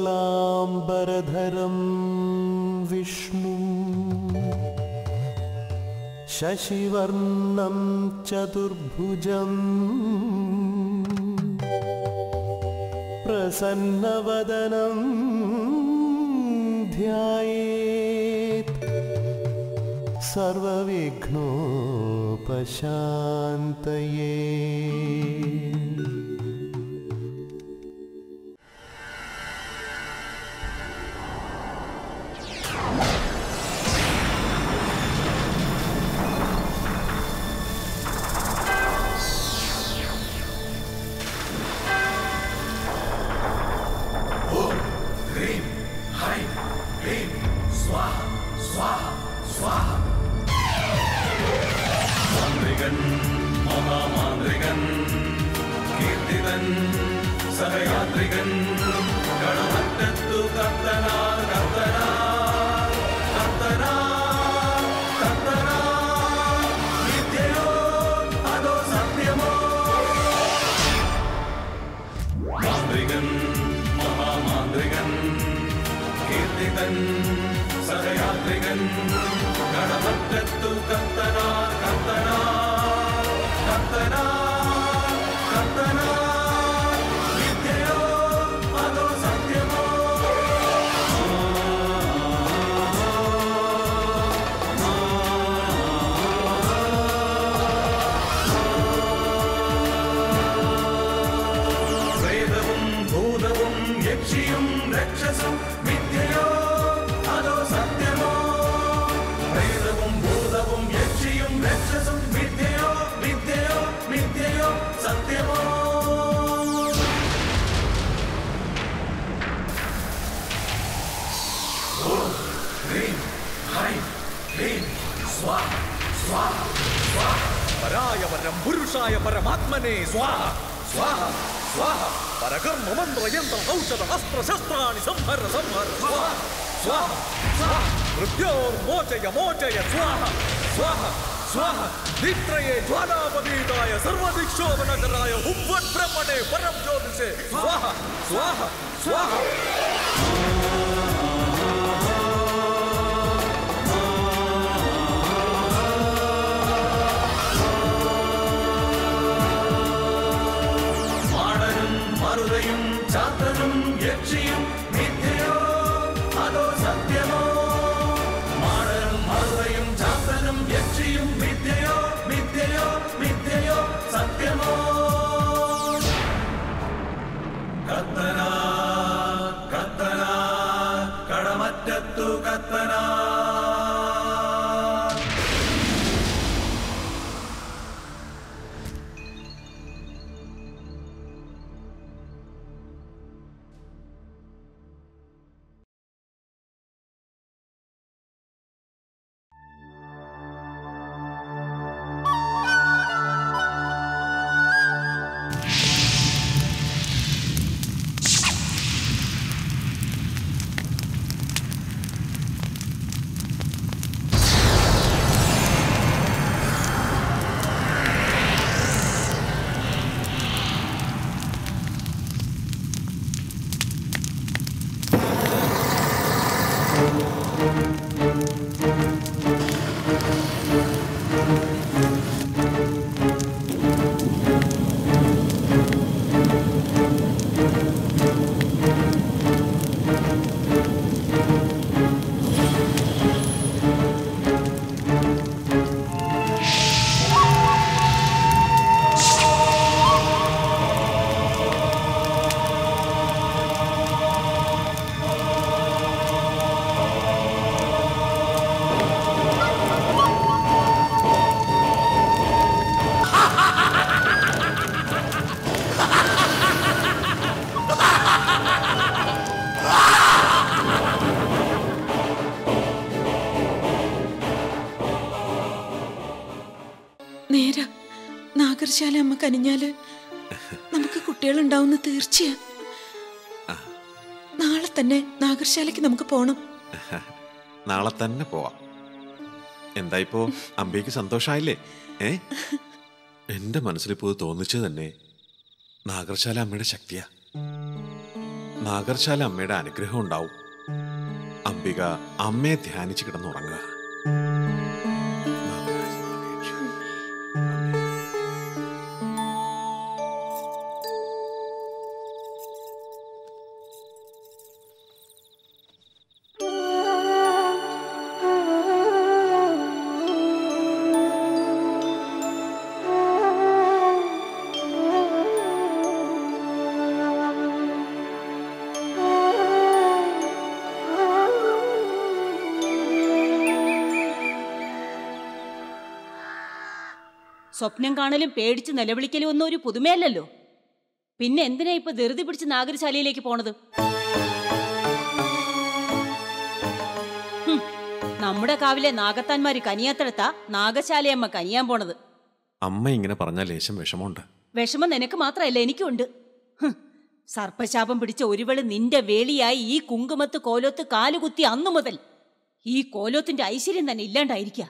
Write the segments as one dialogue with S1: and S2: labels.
S1: शुक्लाम्बरधरं विष्णु शशिवर्णं चतुर्भुजम् प्रसन्नवदनं ध्यायेत् सर्वविघ्नोपशान्तये
S2: ह्रीं ह्रैं क्लीं स्वाहा स्वाहा स्वाहा മാന്ത്രികൻ മഹാമാന്ത്രികൻ കീർത്തിതൻ സഹയാത്രികൻ ഗണമറ്റത്തു കർത്തനാ കർത്തനാ കർത്തനാ കർത്തനാ വിദ്യയോ അതോ സത്യമോ മാന്ത്രികൻ മഹാമാന്ത്രികൻ കീർത്തിതൻ സഹയാത്രികൻ കടമറ്റത്തു കത്തനാ കത്തനാ കത്തനാ കത്തനാ വിദ്യയോ അതോ സത്യമോ പ്രേതവും ഭൂതവും യക്ഷിയും രക്ഷസും വിദ്യയോ അതോ സത്യമോ പ്രേതവും ഭൂതവും യക്ഷിയും രക്ഷസും വിദ്യയോ വിദ്യയോ വിദ്യയോ സത്യമോ ഓം ഹ്രീം ഹൈം ക്ലീം സ്വാഹ സ്വാഹ സ്വാഹ
S3: പരായ പരം പുരുഷായ പരമാത്മനെ സ്വാഹ സ്വാഹ സ്വാഹ പരകർമ്മ മന്ത്ര യന്ത്ര ഔഷധ അസ്ത്ര ശസ്ത്രാണി സംഹര സംഹര സ്വാഹ സ്വാഹ സ്വാഹ മൃത്യോർ മോചയ മോചയ സ്വാഹ സ്വാഹ സ്വാഹ നിത്രയെ ജ്വാലാപതീതായ സർവദിക്ഷോഭനകരായ ഹുംവൻ ബ്രഹ്മണേ പരം ജ്യോതിഷേ സ്വാഹ സ്വാഹ സ്വാഹ
S2: മാടനും മറുതയും ചാത്തനും യക്ഷിയും മിഥ്യയോ അതോ സത്യമോ മാടനും മറുതയും ചാത്തനും യക്ഷിയും മിഥ്യയോ മിഥ്യയോ മിഥ്യയോ സത്യമോ കത്തനാ കത്തനാ കടമറ്റത്തു കത്തനാ
S4: നേരാ നാഗർശാല അമ്മ കനിഞ്ഞാല് നമുക്ക് കുട്ടികളുണ്ടാവുന്ന തീർച്ചയാ നാളെ തന്നെ നാഗർശാലയ്ക്ക് നമുക്ക് പോണം
S5: നാളെ തന്നെ പോവാം എന്താ ഇപ്പോ അമ്പയ്ക്ക് സന്തോഷായില്ലേ ഏ എന്റെ മനസ്സിലിപ്പോ ഇത് തോന്നിച്ചു തന്നെ നാഗർശാല അമ്മയുടെ ശക്തിയാ നാഗർശാല അമ്മയുടെ അനുഗ്രഹം ഉണ്ടാവും അംബിക അമ്മയെ ധ്യാനിച്ച് കിടന്നുറങ്ങുക നാഗരാജ നാഗേശ്വരി.
S6: സ്വപ്നം കാണലും പേടിച്ച് നിലവിളിക്കലും ഒന്നും ഒരു പുതുമയല്ലല്ലോ പിന്നെ എന്തിനാ ഇപ്പൊ ധൃതി പിടിച്ച് നാഗരശാലയിലേക്ക് പോണത് ഹും, നമ്മുടെ കാവിലെ നാഗത്താന്മാര് കനിയാത്തടത്താ നാഗശാലയമ്മ കനിയാൻ പോണത്
S5: അമ്മ ഇങ്ങനെ പറഞ്ഞാൽ ലേശം വിഷമമുണ്ട്
S6: വിഷമം നിനക്ക് മാത്രമല്ല എനിക്കുണ്ട് ഹും, സർപ്പശാപം പിടിച്ച ഒരുവള് നിന്റെ വേളിയായി ഈ കുങ്കുമത്ത് കോലോത്ത് കാലുകുത്തി അന്നു മുതൽ ഈ കോലോത്തിന്റെ ഐശ്വര്യം തന്നെ ഇല്ലാണ്ടായിരിക്ക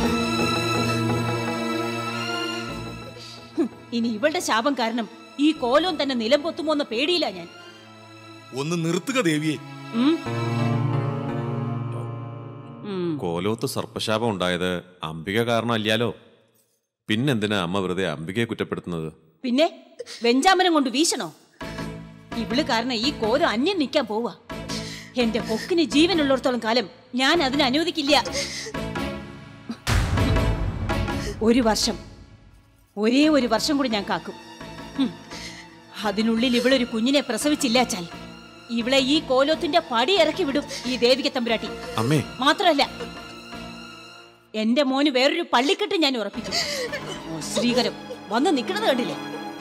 S6: ഇനി ഇവളുടെ ശാപം കാരണം ഈ കോലോം തന്നെ നിലം പൊത്തുമോ എന്ന പേടിയില്ല ഞാൻ
S3: ഒന്ന് നിർത്തുക ദേവിയെ
S6: ഉം? ഉം.
S5: കോലോത്ത് സർപ്പശാപം ഉണ്ടായത് അംബിക കാരണമല്ലാലോ പിന്നെന്തിനാ അമ്മ വെറുതെ അംബികയെ കുറ്റപ്പെടുത്തുന്നത്
S6: പിന്നെ വെഞ്ചാമരം കൊണ്ട് വീശണോ ഇവള് കാരണം ഈ കോലം അന്യം നിൽക്കാൻ പോവാ എന്റെ പൊക്കിന് ജീവനുള്ളിടത്തോളം കാലം ഞാൻ അതിന് അനുവദിക്കില്ല ഒരു വർഷം ഒരേ ഒരു വർഷം കൂടി ഞാൻ കാക്കും ഹും. അതിനുള്ളിൽ ഇവളൊരു കുഞ്ഞിനെ പ്രസവിച്ചില്ലാച്ചാൽ ഇവളെ ഈ കോലോത്തിന്റെ പടി ഇറക്കി വിടും ഈ ദേവിക തമ്പുരാട്ടി
S5: അമ്മേ
S6: മാത്രമല്ല എന്റെ മോന് വേറൊരു പള്ളിക്കെട്ട് ഞാൻ ഉറപ്പിക്കും ഓ, ശ്രീകരം വന്ന് നിൽക്കുന്നത് കണ്ടില്ലേ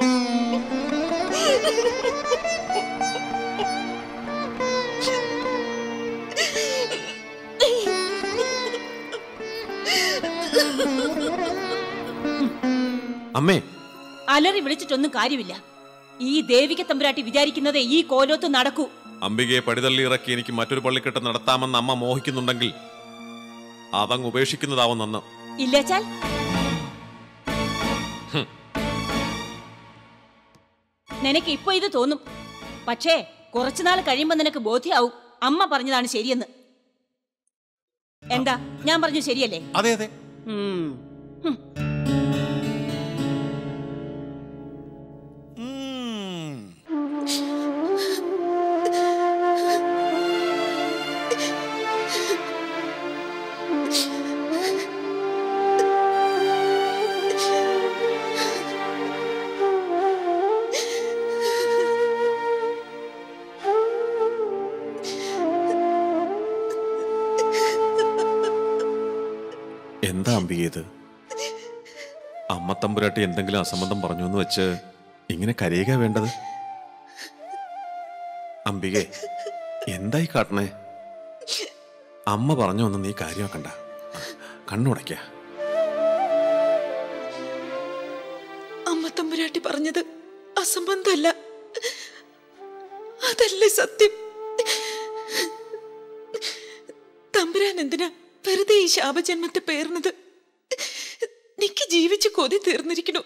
S5: അമ്മേ
S6: അലറി വിളിച്ചിട്ടൊന്നും കാര്യമില്ല ഈ ദേവിക തമ്പുരാട്ടി വിചാരിക്കുന്നതേ ഈ കോലോത്ത് നടക്കൂ
S5: അംബികയെ പടിതള്ളി ഇറക്കി എനിക്ക് മറ്റൊരു പള്ളിക്കെട്ട് നടത്താമെന്ന് അമ്മ മോഹിക്കുന്നുണ്ടെങ്കിൽ അതങ്ങ് ഉപേക്ഷിക്കുന്നതാവും നന്ന്
S6: ഇല്ലാച്ചാൽ നിനക്ക് ഇപ്പൊ ഇത് തോന്നും പക്ഷേ കുറച്ചുനാൾ കഴിയുമ്പോ നിനക്ക് ബോധ്യാവും അമ്മ പറഞ്ഞതാണ് ശരിയെന്ന് എന്താ ഞാൻ പറഞ്ഞു ശരിയല്ലേ
S3: അതെ അതെ
S6: ഉം. ഹും.
S3: ഉം.
S5: എന്താ അംബിക ഇത് അമ്മ തമ്പുരാട്ടി എന്തെങ്കിലും അസംബന്ധം പറഞ്ഞു എന്ന് വെച്ച് ഇങ്ങനെ കരയുക വേണ്ടത് അംബികെ എന്തായി കാട്ടണേ അമ്മ പറഞ്ഞു ഒന്ന് നീ കാര്യമാക്കണ്ട കണ്ണുടയ്ക്ക
S4: അമ്മ തമ്പുരാട്ടി പറഞ്ഞത് അസംബന്ധമല്ല അതല്ലേ സത്യം തമ്പുരാൻ എന്തിനാ വെറുതെ ഈ ശാപജന്മത്തെ പേർന്നത് നിക്ക് ജീവിച്ച് കൊതി തീർന്നിരിക്കണു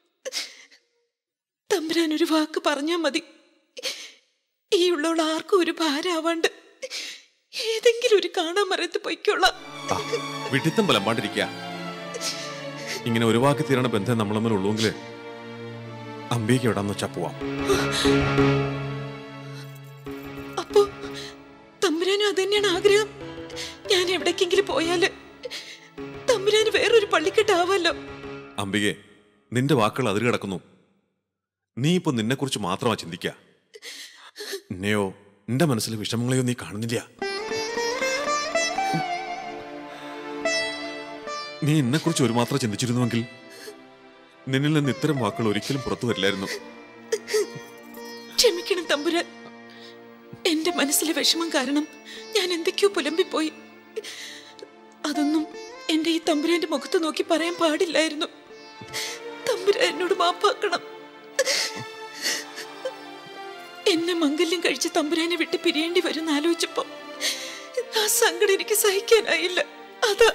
S4: തമ്പുരാൻ ഒരു വാക്ക് പറഞ്ഞാ മതി ഈ ഉള്ളവൾ ആർക്കും ഒരു ഭാരാവാണ്ട് ഏതെങ്കിലും ഒരു കാണാൻ മറയത്ത് പൊയ്ക്കൊള്ളാം
S5: ആ വിഡിത്തം പലമ്പാണ്ടിരിക്കുക ഇങ്ങനെ ഒരു വാക്ക് തീരണ ബന്ധം നമ്മൾ തമ്മിൽ ഉള്ളുവെങ്കിൽ അംബിക എവിടാന്ന് വെച്ചാ പോവാം
S4: അപ്പോ തമ്പുരാനും അത് തന്നെയാണ് ആഗ്രഹം ഞാൻ എവിടേക്കെങ്കിലും പോയാല് തമ്പുരാന് വേറൊരു പള്ളിക്കെട്ടാവല്ലോ
S5: അംബികെ നിന്റെ വാക്കുകൾ അതിര് കിടക്കുന്നു നീ ഇപ്പൊ നിന്നെക്കുറിച്ച് മാത്രമാ ചിന്തിക്ക എന്നെയോ നിന്റെ മനസ്സിലെ വിഷമങ്ങളെയോ നീ കാണുന്നില്ല നീ എന്നെക്കുറിച്ച് ഒരു മാത്രം ചിന്തിച്ചിരുന്നുവെങ്കിൽ നിന്നിൽ നിന്ന് ഇത്തരം വാക്കുകൾ ഒരിക്കലും പുറത്തു വരില്ലായിരുന്നു
S4: ക്ഷമിക്കണം തമ്പുരാൻ എന്റെ മനസ്സിലെ വിഷമം കാരണം ഞാൻ എന്തൊക്കെയോ പുലമ്പിപ്പോയി അതൊന്നും എന്റെ ഈ തമ്പുരാന്റെ മുഖത്ത് നോക്കി പറയാൻ പാടില്ലായിരുന്നു തമ്പുരാൻ എന്നോട് മാപ്പാക്കണം എന്നെ മംഗല്യം കഴിച്ച് തമ്പുരാനെ വിട്ട് പിരിയേണ്ടി വരും ആലോചിച്ചപ്പോ ആ സങ്കടം എനിക്ക് സഹിക്കാനായില്ല അതാ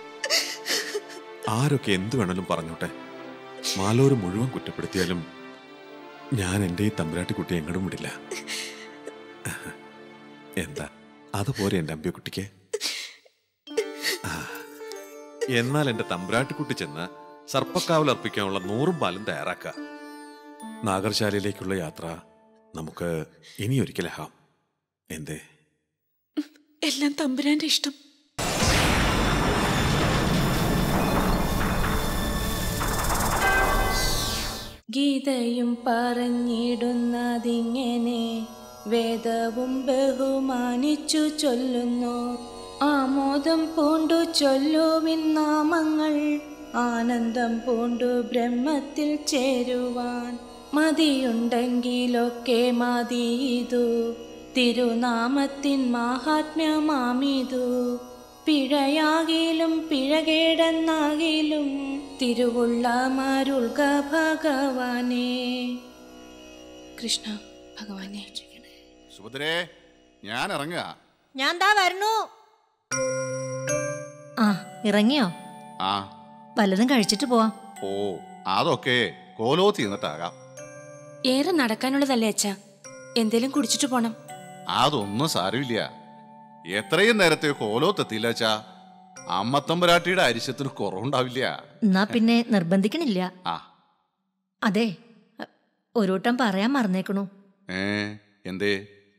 S5: ആരൊക്കെ എന്തു വേണേലും പറഞ്ഞോട്ടെ മാലോര് മുഴുവൻ കുറ്റപ്പെടുത്തിയാലും ഞാൻ എൻ്റെ ഈ തമ്പുരാട്ടി കുട്ടി എങ്ങടും വിടില്ല എന്താ അതുപോലെ എൻ്റെ അമ്പിയക്കുട്ടിക്ക് ആ, എന്നാൽ എൻ്റെ തമ്പ്രാട്ടിക്കുട്ടി ചെന്ന് സർപ്പക്കാവൽ അർപ്പിക്കാനുള്ള നൂറും പാലും തയ്യാറാക്കുക നാഗർശാലയിലേക്കുള്ള യാത്ര നമുക്ക് ഇനി ഒരിക്കലാകാം എന്തേ
S4: എല്ലാം തമ്പുരാന്റെ ഇഷ്ടം
S7: ഗീതയും പറഞ്ഞിടുന്നതിങ്ങനെ വേദവും ബഹുമാനിച്ചു ചൊല്ലുന്നു ആമോദം പൂണ്ടു ചൊല്ലുവിൻ നാമങ്ങൾ ആനന്ദം പൂണ്ടു ബ്രഹ്മത്തിൽ ചേരുവാൻ മതിയുണ്ടെങ്കിലൊക്കെ മതി ഇതു തിരുനാമത്തിൻ മാഹാത്മ്യമാമിതു പിഴയാകിലും പിഴകേടെന്നാകിലും തിരുവുള്ള മരുൾക ഭഗവാനെ കൃഷ്ണ ഭഗവാനെ
S8: സുഭദ്രേ ഞാൻ ഇറങ്ങുക
S6: ഞാൻ ദാ വരണു ആ ഇറങ്ങിയോ
S8: ആ
S6: വല്ലതും കഴിച്ചിട്ട് പോവാം
S8: ഓ അതൊക്കെ കോലോത്തി നിന്നിട്ടാകാം
S7: ഏറെ നടക്കാനുള്ളതല്ലേ അച്ഛാ എന്തേലും കുടിച്ചിട്ട് പോണം
S8: അതൊന്നും സാരമില്ല എത്രയും നേരത്തെ കോലോത്തെത്തിയില്ല അച്ഛാ അമ്മത്തമ്പരാട്ടിയുടെ അരിശത്തിന് കുറവുണ്ടാവില്ല
S9: എന്നാ പിന്നെ നിർബന്ധിക്കണില്ല
S8: ആ
S9: അതെ ഒരു വട്ടം പറയാൻ മറന്നേക്കണു
S8: ഏ എന്തേ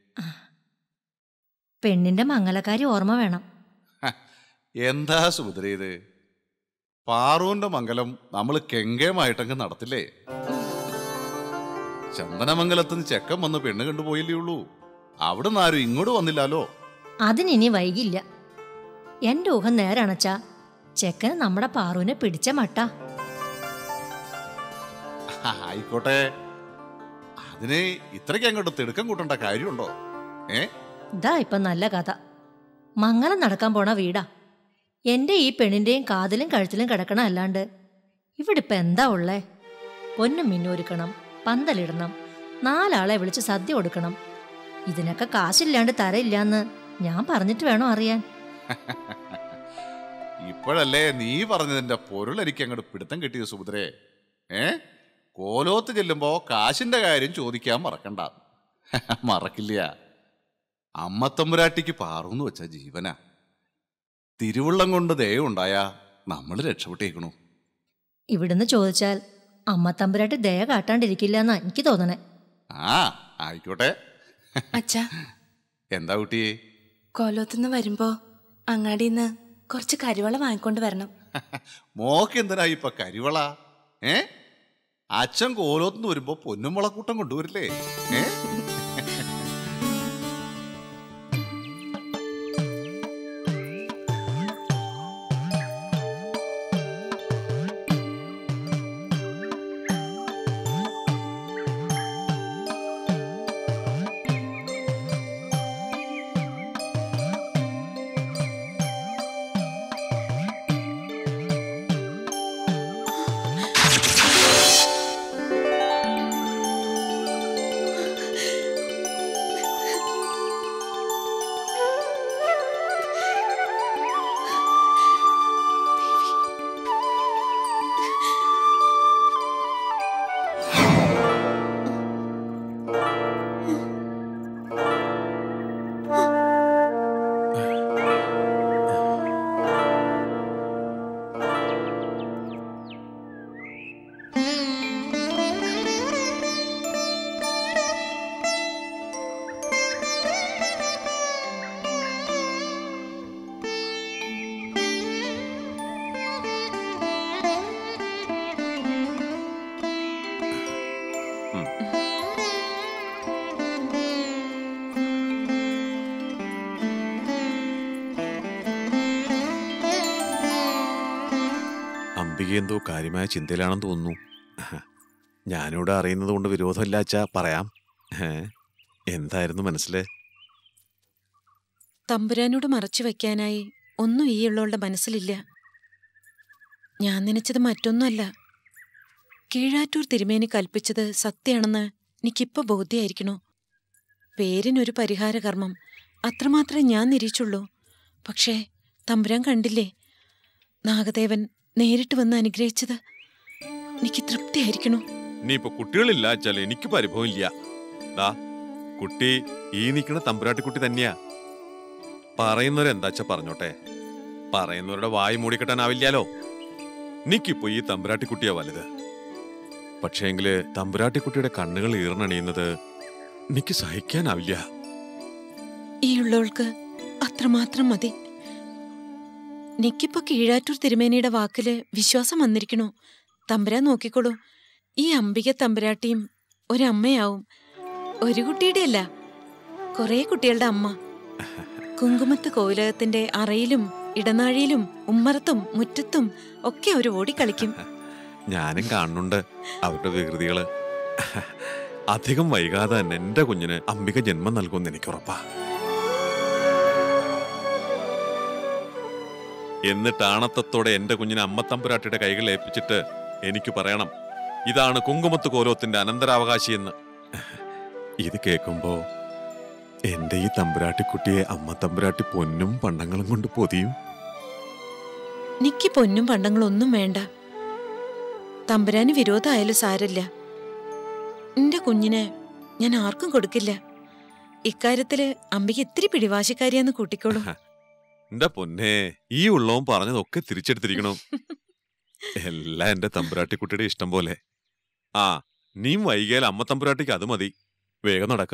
S9: പെണ്ണിന്റെ മംഗലക്കാരി ഓർമ്മ വേണം
S8: ഹ, എന്താ സുഭദ്ര ഇത് പാറുവിന്റെ മംഗലം നമ്മൾ കെങ്കേമായിട്ടങ്ങ് നടത്തില്ലേ ചന്ദനമംഗലത്തുനിന്ന് ചെക്കൻ വന്ന് പെണ്ണ് കണ്ടുപോയില്ലേ ഉള്ളൂ അവിടുന്ന് ആരും ഇങ്ങോട്ട് വന്നില്ലാലോ
S9: അതിനിനി വൈകില്ല എന്റെ ഊഹം നേരാണച്ചാ ചെക്കന് നമ്മുടെ പാറുവിനെ പിടിച്ച മട്ട
S8: ആ, ആയിക്കോട്ടെ അതിന് ഇത്രയ്ക്ക് അങ്ങോട്ട് തിടുക്കം കൂട്ടേണ്ട കാര്യമുണ്ടോ ഏ
S9: ഇതാ ഇപ്പൊ നല്ല കഥ മംഗലം നടക്കാൻ പോണ വീടാ എന്റെ ഈ പെണ്ണിന്റെയും കാതിലും കഴുത്തിലും കിടക്കണ അല്ലാണ്ട് ഇവിടെ ഇപ്പൊ എന്താ ഉള്ളേ പൊന്നും മിന്നൊരുക്കണം പന്തലിടണം നാലാളെ വിളിച്ച് സദ്യ കൊടുക്കണം ഇതിനൊക്കെ കാശില്ലാണ്ട് തരയില്ലാന്ന് ഞാൻ പറഞ്ഞിട്ട് വേണോ അറിയാൻ
S8: ഇപ്പോഴല്ലേ നീ പറഞ്ഞതിന്റെ പൊരുൾ എനിക്ക് അങ്ങോട്ട് പിടുത്തം കിട്ടിയത് സുഭദ്രേ ഏ കോലോത്ത് ചെല്ലുമ്പോ കാശിന്റെ കാര്യം ചോദിക്കാൻ മറക്കണ്ട മറക്കില്ല അമ്മത്തമ്പുരാട്ടിക്ക് പാറൂന്ന് വെച്ച ജീവനാ തിരുവുള്ളം കൊണ്ട് ദയുണ്ടായാ നമ്മൾ രക്ഷപ്പെട്ടേക്കണു
S9: ഇവിടുന്ന് ചോദിച്ചാൽ അമ്മ തമ്പുരാട്ടി ദയ കാട്ടാണ്ടിരിക്കില്ല എന്നാ എനിക്ക് തോന്നണേ
S8: ആ ആയിക്കോട്ടെ
S7: അച്ഛാ
S8: എന്താ കുട്ടിയെ
S7: കോലോത്തുനിന്ന് വരുമ്പോ അങ്ങാടിന്ന് കുറച്ച് കരിവള വാങ്ങിക്കൊണ്ട് വരണം
S8: മോക്ക് എന്തിനാ ഇപ്പൊ കരിവള ഏ അച്ഛൻ കോലോത്തുനിന്ന് വരുമ്പോ പൊന്നും മുളക്കൂട്ടം കൊണ്ടുവരില്ലേ ഏ
S5: അംബിക എന്തോ കാര്യമായ ചിന്തയിലാണെന്ന് തോന്നുന്നു ഞാനിവിടെ അറിയുന്നത് കൊണ്ട് വിരോധമില്ല അച്ഛാ പറയാം ഏ? എന്തായിരുന്നു മനസ്സില്
S4: തമ്പുരാനോട് മറച്ചു വെക്കാനായി ഒന്നും ഈ ഉള്ളവളുടെ മനസ്സിലില്ല ഞാൻ നനച്ചത് മറ്റൊന്നുമല്ല കീഴാറ്റൂർ തിരുമേനി കൽപ്പിച്ചത് സത്യമാണെന്ന് എനിക്കിപ്പോ ബോധ്യമായിരിക്കണു പേരിനൊരു പരിഹാര കർമ്മം അത്രമാത്രമേ ഞാൻ നിരീച്ചുള്ളൂ പക്ഷേ തമ്പുരാൻ കണ്ടില്ലേ നാഗദേവൻ നേരിട്ട് വന്ന് അനുഗ്രഹിച്ചത് എനിക്ക് തൃപ്തിയായിരിക്കണു
S5: ഇനിയിപ്പോ കുട്ടികളില്ല വെച്ചാൽ എനിക്ക് പരിഭവമില്ല ദാ കുട്ടി ഈ നിൽക്കണ തമ്പുരാട്ടിക്കുട്ടി തന്നെയാ പറയുന്നവരെന്താച്ച പറഞ്ഞോട്ടെ പറയുന്നവരുടെ വായി മൂടിക്കെട്ടാനാവില്ലാലോ നിക്കിപ്പോ ഈ തമ്പുരാട്ടിക്കുട്ടിയാ വലുത് പക്ഷേങ്കില് തമ്പുരാട്ടിക്കുട്ടിയുടെ കണ്ണുകൾ ഈർണണിയുന്നത് എനിക്ക് സഹിക്കാനാവില്ല
S4: ഈ ഉള്ളവൾക്ക് അത്രമാത്രം മതി നിക്കിപ്പോ കീഴാറ്റൂർ തിരുമേനിയുടെ വാക്കില് വിശ്വാസം വന്നിരിക്കണു തമ്പുരാൻ നോക്കിക്കോളൂ ഈ അംബിക തമ്പുരാട്ടിയും ഒരമ്മയാവും ഒരു കുട്ടിയുടെ അല്ല കുറേ കുട്ടികളുടെ അമ്മ കുങ്കുമത്ത് കോവിലകത്തിന്റെ അറയിലും ഇടനാഴിയിലും ഉമ്മറത്തും മുറ്റത്തും ഒക്കെ അവർ ഓടിക്കളിക്കും
S5: ഞാനും കാണുന്നുണ്ട് അവരുടെ വികൃതികള് അധികം വൈകാതെ തന്നെ എന്റെ കുഞ്ഞിന് അംബിക ജന്മം നൽകുമെന്ന് എനിക്ക് ഉറപ്പാ എന്നിട്ട് ആണത്തത്തോടെ എന്റെ കുഞ്ഞിനെ അമ്മത്തമ്പുരാട്ടിയുടെ കൈകൾ ഏൽപ്പിച്ചിട്ട് എനിക്ക് പറയണം ഇതാണ് കുങ്കുമത്ത് കോലോത്തിന്റെ അനന്തരാവകാശി എന്ന് ഇത് കേൾക്കുമ്പോ എന്റെ ഈ തമ്പുരാട്ടിക്കുട്ടിയെ അമ്മ തമ്പുരാട്ടി പൊന്നും പണ്ടങ്ങളും കൊണ്ട് പൊതിയും
S4: നിക്ക് പൊന്നും പണ്ടങ്ങളൊന്നും വേണ്ട തമ്പുരാന് വിരോധമായാലും സാരല്ല എന്റെ കുഞ്ഞിനെ ഞാൻ ആർക്കും കൊടുക്കില്ല ഇക്കാര്യത്തില് അമ്പിക ഇത്തിരി പിടിവാശിക്കാരിയാന്ന് കൂട്ടിക്കോളൂ
S5: എന്റെ പൊന്നെ ഈ ഉള്ളവും പറഞ്ഞതൊക്കെ തിരിച്ചെടുത്തിരിക്കണം എല്ലാം എന്റെ തമ്പുരാട്ടിക്കുട്ടിയുടെ ഇഷ്ടം പോലെ ആ നീയും വൈകിയാൽ അമ്മ തമ്പുരാട്ടിക്ക് അത് മതി വേഗം നടക്ക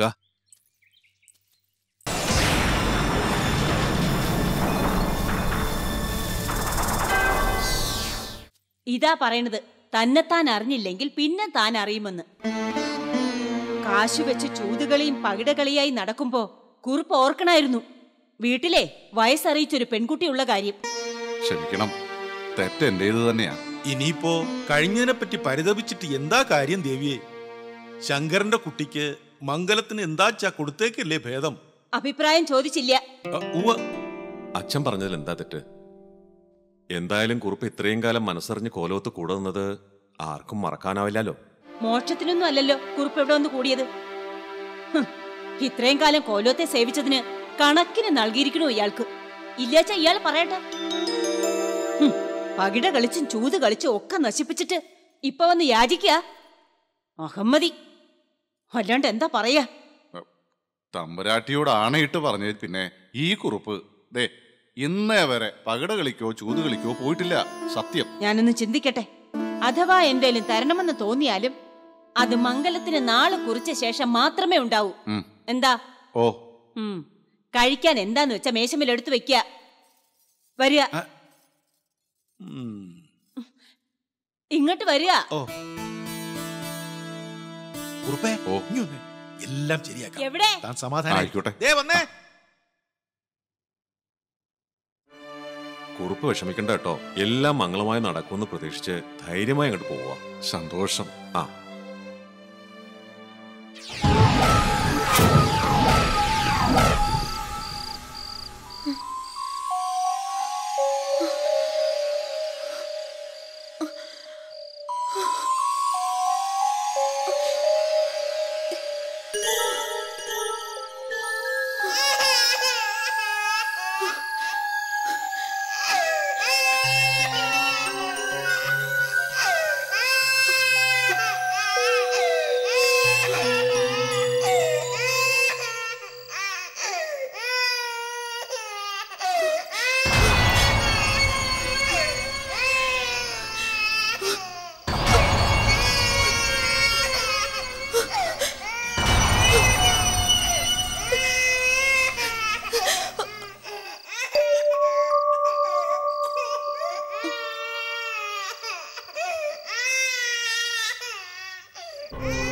S6: ഇതാ പറയണത് തന്നെത്താൻ അറിഞ്ഞില്ലെങ്കിൽ പിന്നെ താൻ അറിയുമെന്ന് കാശു വെച്ച് ചൂതുകളിയും പകിടകളിയായി നടക്കുമ്പോ കുറുപ്പ് ഓർക്കണായിരുന്നു വീട്ടിലെ വയസ്സറിയിച്ചൊരു പെൺകുട്ടിയുള്ള കാര്യം
S8: ക്ഷമിക്കണം തെറ്റ് എന്റേത് തന്നെയാ
S10: ഇനിയിപ്പോ കഴിഞ്ഞതിനെ പറ്റി പരിതപിച്ചിട്ട് എന്താ കാര്യം ദേവിയെ ശങ്കരന്റെ കുട്ടിക്ക് മംഗലത്തിന് എന്താച്ചാ കൊടുത്തേക്കല്ലേ ഭേദം
S6: അഭിപ്രായം ചോദിച്ചില്ല
S10: അ, ഉവ്വ
S5: അച്ഛൻ പറഞ്ഞതിൽ എന്താ തെറ്റ് എന്തായാലും കുറുപ്പ് ഇത്രയും കാലം മനസ്സറിഞ്ഞ് കോലോത്ത് കൂടെ നിന്നത് ആർക്കും മറക്കാനാവില്ലല്ലോ
S6: മോക്ഷത്തിനൊന്നും അല്ലല്ലോ കുറുപ്പ് ഇവിടെ വന്ന് കൂടിയത് ഹും, ഇത്രയും കാലം കോലോത്തെ സേവിച്ചതിന് കണക്കിന് നൽകിയിരിക്കണോ ഇയാൾക്ക് ഇല്ലാച്ച ഇയാൾ പറയട്ടെ ഹും, പകിട കളിച്ചും ചൂത് കളിച്ചും ഒക്കെ നശിപ്പിച്ചിട്ട് ഇപ്പൊ വന്ന് യാചിക്ക അഹമ്മതി അല്ലാണ്ട് എന്താ പറയാ
S8: തമ്പുരാട്ടിയോട് ആണയിട്ട് പറഞ്ഞത് പിന്നെ ഈ കുറിപ്പ് ദേ ഇന്നേ വരെ പകട കളിക്കോ ചൂത് കളിക്കോ പോയിട്ടില്ല സത്യം
S6: ഞാനൊന്ന് ചിന്തിക്കട്ടെ അഥവാ എന്തേലും തരണമെന്ന് തോന്നിയാലും അത് മംഗലത്തിന് നാളെ കുറിച്ച ശേഷം മാത്രമേ ഉണ്ടാവൂ
S8: ഉം.
S6: എന്താ
S8: ഓ
S6: ഉം. കഴിക്കാൻ എന്താന്ന് വെച്ചാ മേശമേൽ എടുത്തു വെക്ക വരിക
S10: ഉം.
S6: ഇങ്ങോട്ട് വരിക
S10: ഓ കുറുപ്പേ
S8: ഓ.
S10: ഇങ്ങ് വന്നേ. എല്ലാം ശരിയാക്കാം
S6: എവിടെ
S10: താൻ സമാധാനം
S8: ആയിക്കോട്ടെ.
S10: ദേ വന്നേ
S5: കുറുപ്പ് വിഷമിക്കണ്ട കേട്ടോ എല്ലാം മംഗളമായി നടക്കുമെന്ന് പ്രതീക്ഷിച്ച് ധൈര്യമായി അങ്ങോട്ട് പോവാ
S8: സന്തോഷം
S5: ആ
S11: Ah!